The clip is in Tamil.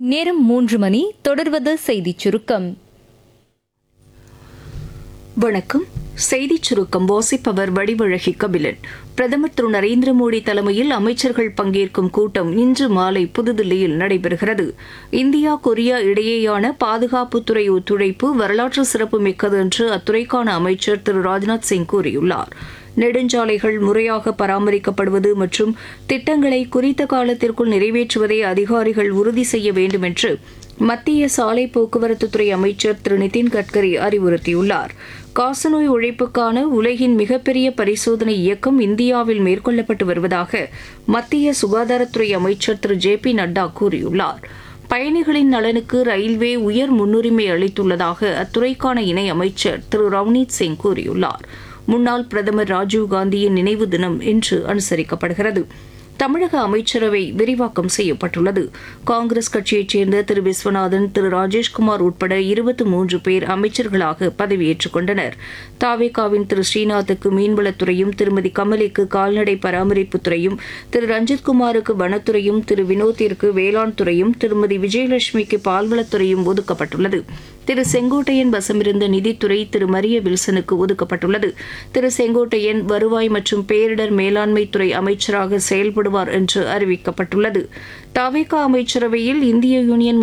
நேரம் மூன்று மணி தொடர்வது செய்திச் சுருக்கம் வணக்கம் செய்திச் சுருக்கம் வாசிப்பவர் வடிவழகி கபிலன் பிரதமர் திரு நரேந்திர மோடி தலைமையில் அமைச்சர்கள் பங்கேற்கும் கூட்டம் இன்று மாலை புதுதில்லியில் நடைபெறுகிறது இந்தியா கொரியா இடையேயான பாதுகாப்புத்துறை ஒத்துழைப்பு வரலாற்று சிறப்புமிக்கது என்று அத்துறைக்கான அமைச்சர் திரு ராஜ்நாத் சிங் கூறியுள்ளார் நெடுஞ்சாலைகள் முறையாக பராமரிக்கப்படுவது மற்றும் திட்டங்களை குறித்த காலத்திற்குள் நிறைவேற்றுவதை அதிகாரிகள் உறுதி செய்ய வேண்டும் என்று மத்திய சாலை போக்குவரத்துத்துறை அமைச்சர் திரு நிதின் கட்கரி அறிவுறுத்தியுள்ளார் காசநோய் ஒழிப்புக்கான உலகின் மிகப்பெரிய பரிசோதனை இயக்கம் இந்தியாவில் மேற்கொள்ளப்பட்டு வருவதாக மத்திய சுகாதாரத்துறை அமைச்சர் திரு ஜே பி நட்டா கூறியுள்ளார் பயணிகளின் நலனுக்கு ரயில்வே உயர் முன்னுரிமை அளித்துள்ளதாக அத்துறைக்கான இணை அமைச்சர் திரு ரவ்னீத் சிங் கூறியுள்ளார் முன்னாள் பிரதமர் ராஜீவ்காந்தியின் நினைவு தினம் இன்று அனுசரிக்கப்படுகிறது தமிழக அமைச்சரவை விரிவாக்கம் செய்யப்பட்டுள்ளது காங்கிரஸ் கட்சியைச் சேர்ந்த திரு விஸ்வநாதன் திரு ராஜேஷ்குமார் உட்பட இருபத்தி மூன்று பேர் அமைச்சர்களாக பதவியேற்றுக் கொண்டனர் தாவேகாவின் திரு ஸ்ரீநாத்துக்கு மீன்வளத்துறையும் திருமதி கமலிக்கு கால்நடை பராமரிப்புத்துறையும் திரு ரஞ்சித்குமாருக்கு வனத்துறையும் திரு வினோத்திற்கு வேளாண் துறையும் திருமதி விஜயலட்சுமிக்கு பால்வளத்துறையும் ஒதுக்கப்பட்டுள்ளது திரு செங்கோட்டையன் வசமிருந்த நிதித்துறை திரு மரிய வில்சனுக்கு ஒதுக்கப்பட்டுள்ளது திரு செங்கோட்டையன் வருவாய் மற்றும் பேரிடர் மேலாண்மை துறை அமைச்சராக செயல்படுவார் என்று அறிவிக்கப்பட்டுள்ளது தவிக அமைச்சரவையில் இந்திய யூனியன்